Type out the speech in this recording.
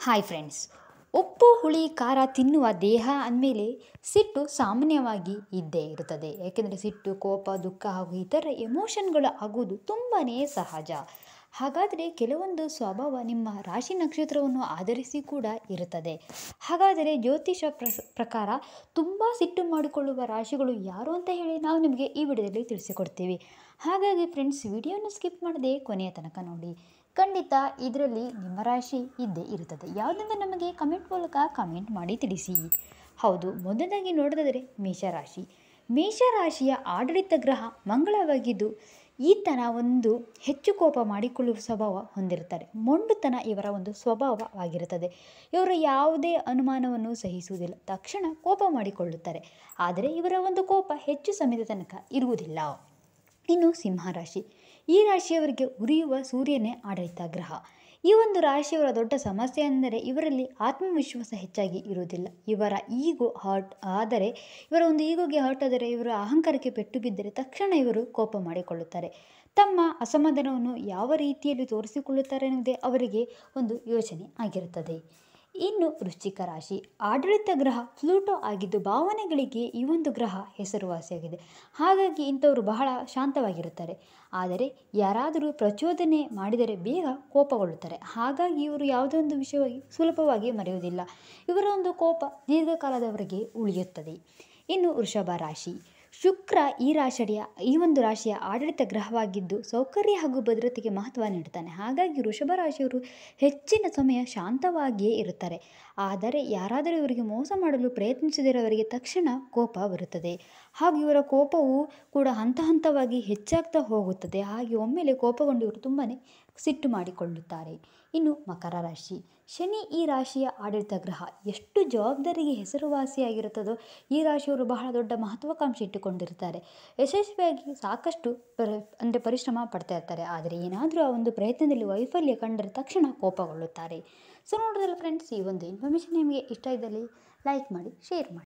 hi friends ಉಪ್ಪು ಹುಳಿ ಖಾರ ತಿನ್ನುವ ದೇಹ ಅಂದಮೇಲೆ ಸಿಟ್ಟು ಸಾಮಾನ್ಯವಾಗಿ ಇದ್ದೇ ಇರುತ್ತದೆ ಯಾಕೆಂದರೆ ಸಿಟ್ಟು ಕೋಪ ದುಃಖ ಹಾಗೂ ಇತರ ಎಮೋಷನ್ಗಳು ಆಗುವುದು ತುಂಬಾ ಸಹಜ ಹಾಗಾದರೆ ಕೆಲವೊಂದು ಸ್ವಭಾವ ನಿಮ್ಮ ರಾಶಿ ನಕ್ಷತ್ರವನ್ನು ಆಧರಿಸಿ ಕೂಡ ಇರುತ್ತದೆ ಹಾಗಾದರೆ ಜ್ಯೋತಿಷ ಪ್ರಸ್ ಪ್ರಕಾರ ತುಂಬ ಸಿಟ್ಟು ಮಾಡಿಕೊಳ್ಳುವ ರಾಶಿಗಳು ಯಾರು ಅಂತ ಹೇಳಿ ನಾವು ನಿಮಗೆ ಈ ವಿಡಿಯೋದಲ್ಲಿ ತಿಳಿಸಿಕೊಡ್ತೀವಿ ಹಾಗಾಗಿ ಫ್ರೆಂಡ್ಸ್ ವಿಡಿಯೋನ ಸ್ಕಿಪ್ ಮಾಡದೆ ಕೊನೆಯ ತನಕ ನೋಡಿ ಖಂಡಿತ ಇದರಲ್ಲಿ ನಿಮ್ಮ ರಾಶಿ ಇದ್ದೇ ಇರುತ್ತದೆ ಯಾವುದೆಂದು ನಮಗೆ ಕಮೆಂಟ್ ಮೂಲಕ ಕಮೆಂಟ್ ಮಾಡಿ ತಿಳಿಸಿ ಹೌದು ಮೊದಲಾಗಿ ನೋಡೋದಾದರೆ ಮೇಷರಾಶಿ ಮೇಷರಾಶಿಯ ಆಡಳಿತ ಗ್ರಹ ಮಂಗಳವಾಗಿದ್ದು ಈತನ ಒಂದು ಹೆಚ್ಚು ಕೋಪ ಮಾಡಿಕೊಳ್ಳುವ ಸ್ವಭಾವ ಹೊಂದಿರುತ್ತಾರೆ ಮೊಂಡುತನ ಇವರ ಒಂದು ಸ್ವಭಾವವಾಗಿರುತ್ತದೆ ಇವರು ಯಾವುದೇ ಅನುಮಾನವನ್ನು ಸಹಿಸುವುದಿಲ್ಲ ತಕ್ಷಣ ಕೋಪ ಮಾಡಿಕೊಳ್ಳುತ್ತಾರೆ ಆದರೆ ಇವರ ಒಂದು ಕೋಪ ಹೆಚ್ಚು ಸಮಯದ ತನಕ ಇರುವುದಿಲ್ಲ ಇನ್ನು ಸಿಂಹರಾಶಿ ಈ ರಾಶಿಯವರಿಗೆ ಉರಿಯುವ ಸೂರ್ಯನೇ ಆಡಳಿತ ಗ್ರಹ ಈ ಒಂದು ರಾಶಿಯವರ ದೊಡ್ಡ ಸಮಸ್ಯೆ ಅಂದರೆ ಇವರಲ್ಲಿ ಆತ್ಮವಿಶ್ವಾಸ ಹೆಚ್ಚಾಗಿ ಇರುವುದಿಲ್ಲ ಇವರ ಈಗೋ ಹರ್ಟ್ ಆದರೆ ಇವರ ಒಂದು ಈಗೋಗೆ ಹರ್ಟ್ ಆದರೆ ಇವರ ಅಹಂಕಾರಕ್ಕೆ ಪೆಟ್ಟು ಬಿದ್ದರೆ ತಕ್ಷಣ ಇವರು ಕೋಪ ಮಾಡಿಕೊಳ್ಳುತ್ತಾರೆ ತಮ್ಮ ಅಸಮಾಧಾನವನ್ನು ಯಾವ ರೀತಿಯಲ್ಲಿ ತೋರಿಸಿಕೊಳ್ಳುತ್ತಾರೆ ಎನ್ನುವುದೇ ಅವರಿಗೆ ಒಂದು ಯೋಚನೆ ಆಗಿರುತ್ತದೆ ಇನ್ನು ವೃಶ್ಚಿಕ ರಾಶಿ ಆಡಳಿತ ಗ್ರಹ ಫ್ಲೂಟೋ ಆಗಿದ್ದು ಭಾವನೆಗಳಿಗೆ ಈ ಒಂದು ಗ್ರಹ ಹೆಸರುವಾಸಿಯಾಗಿದೆ ಹಾಗಾಗಿ ಇಂಥವರು ಬಹಳ ಶಾಂತವಾಗಿರುತ್ತಾರೆ ಆದರೆ ಯಾರಾದರೂ ಪ್ರಚೋದನೆ ಮಾಡಿದರೆ ಬೇಗ ಕೋಪಗೊಳ್ಳುತ್ತಾರೆ ಹಾಗಾಗಿ ಇವರು ಯಾವುದೋ ಒಂದು ವಿಷಯವಾಗಿ ಸುಲಭವಾಗಿ ಮರೆಯುವುದಿಲ್ಲ ಇವರ ಒಂದು ಕೋಪ ದೀರ್ಘಕಾಲದವರೆಗೆ ಉಳಿಯುತ್ತದೆ ಇನ್ನು ವೃಷಭ ರಾಶಿ ಶುಕ್ರ ಈ ರಾಶಿಯ ಈ ಒಂದು ರಾಶಿಯ ಆಡಳಿತ ಗ್ರಹವಾಗಿದ್ದು ಸೌಕರ್ಯ ಹಾಗೂ ಭದ್ರತೆಗೆ ಮಹತ್ವ ನೀಡುತ್ತಾನೆ ಹಾಗಾಗಿ ವೃಷಭ ರಾಶಿಯವರು ಹೆಚ್ಚಿನ ಸಮಯ ಶಾಂತವಾಗಿಯೇ ಇರುತ್ತಾರೆ ಆದರೆ ಯಾರಾದರೂ ಇವರಿಗೆ ಮೋಸ ಮಾಡಲು ಪ್ರಯತ್ನಿಸಿದರೆ ತಕ್ಷಣ ಕೋಪ ಬರುತ್ತದೆ ಹಾಗೂ ಇವರ ಕೋಪವು ಕೂಡ ಹಂತ ಹಂತವಾಗಿ ಹೆಚ್ಚಾಗ್ತಾ ಹೋಗುತ್ತದೆ ಹಾಗೆ ಒಮ್ಮೆಲೆ ಕೋಪಗೊಂಡು ಇವರು ತುಂಬಾ ಸಿಟ್ಟು ಮಾಡಿಕೊಳ್ಳುತ್ತಾರೆ ಇನ್ನು ಮಕರ ರಾಶಿ ಶನಿ ಈ ರಾಶಿಯ ಆಡಳಿತ ಗ್ರಹ ಎಷ್ಟು ಜವಾಬ್ದಾರಿಗೆ ಹೆಸರುವಾಸಿಯಾಗಿರುತ್ತದೋ ಈ ರಾಶಿಯವರು ಬಹಳ ದೊಡ್ಡ ಮಹತ್ವಾಕಾಂಕ್ಷೆ ಇಟ್ಟುಕೊಂಡಿರ್ತಾರೆ ಯಶಸ್ವಿಯಾಗಿ ಸಾಕಷ್ಟು ಪರ ಅಂದರೆ ಪರಿಶ್ರಮ ಪಡ್ತಾ ಇರ್ತಾರೆ ಆದರೆ ಏನಾದರೂ ಆ ಒಂದು ಪ್ರಯತ್ನದಲ್ಲಿ ವೈಫಲ್ಯ ಕಂಡರೆ ತಕ್ಷಣ ಕೋಪಗೊಳ್ಳುತ್ತಾರೆ ಸೊ ನೋಡಿದ್ರಲ್ಲ ಫ್ರೆಂಡ್ಸ್ ಈ ಒಂದು ಇನ್ಫಾರ್ಮೇಷನ್ ನಿಮಗೆ ಇಷ್ಟ ಇದ್ದಲ್ಲಿ ಲೈಕ್ ಮಾಡಿ ಶೇರ್ ಮಾಡಿ